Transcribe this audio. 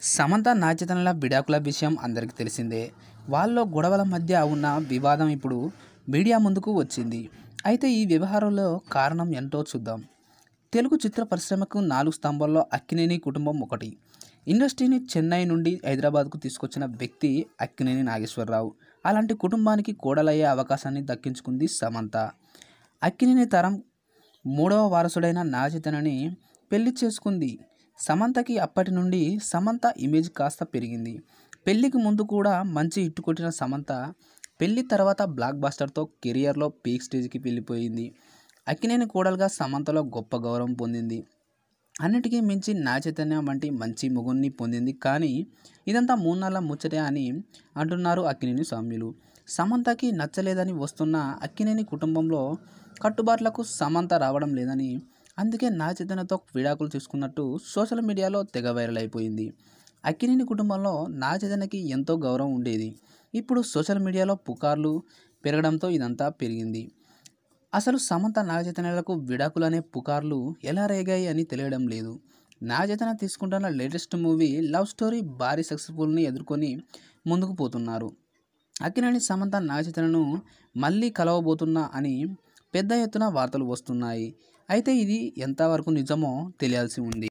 సమంత నాగచైతన్యల విడాకుల విషయం అందరికీ తెలిసిందే వాళ్ళ గొడవల మధ్య ఉన్న వివాదం ఇప్పుడు మీడియా ముందుకు వచ్చింది అయితే ఈ వ్యవహారంలో కారణం ఏంటో చూద్దాం తెలుగు చిత్ర పరిశ్రమకు నాలుగు స్తంభాల్లో అక్కినేని కుటుంబం ఒకటి ఇండస్ట్రీని చెన్నై నుండి హైదరాబాద్కు తీసుకొచ్చిన వ్యక్తి అక్కినేని నాగేశ్వరరావు అలాంటి కుటుంబానికి కోడలయ్యే అవకాశాన్ని దక్కించుకుంది సమంత అక్కినేని తరం మూడవ వారసుడైన నాగచైతన్యని పెళ్లి చేసుకుంది సమంతకి అప్పటి నుండి సమంత ఇమేజ్ కాస్త పెరిగింది పెళ్లికి ముందు కూడా మంచి హిట్ కొట్టిన సమంత పెళ్లి తర్వాత బ్లాక్ బాస్టర్తో కెరియర్లో పీక్ స్టేజ్కి వెళ్ళిపోయింది అక్కినేని కోడలుగా సమంతలో గొప్ప గౌరవం పొందింది అన్నిటికీ మించి నా చైతన్యం వంటి మంచి ముగుణ్ణి పొందింది కానీ ఇదంతా మూన్నాళ్ళ ముచ్చటే అని అంటున్నారు అక్కినేని స్వామ్యులు సమంతకి నచ్చలేదని వస్తున్న అక్కినేని కుటుంబంలో కట్టుబాట్లకు సమంత రావడం లేదని అందుకే నా చైతన్యతో విడాకులు తీసుకున్నట్టు సోషల్ మీడియాలో తెగ వైరల్ అయిపోయింది అక్కినేని కుటుంబంలో నా చైతన్యకి ఎంతో గౌరవం ఉండేది ఇప్పుడు సోషల్ మీడియాలో పుకార్లు పెరగడంతో ఇదంతా పెరిగింది అసలు సమంత నాగచైతన్యాలకు విడాకులు అనే పుకార్లు ఎలా రేగాయి అని తెలియడం లేదు నాగచైతన్య తీసుకుంటున్న లేటెస్ట్ మూవీ లవ్ స్టోరీ భారీ సక్సెస్ఫుల్ని ఎదుర్కొని ముందుకు పోతున్నారు అక్కినేని సమంత నాగచైతన్యను మళ్ళీ కలవబోతున్నా అని పెద్ద ఎత్తున వార్తలు వస్తున్నాయి అయితే ఇది ఎంతవరకు నిజమో తెలియాల్సి ఉంది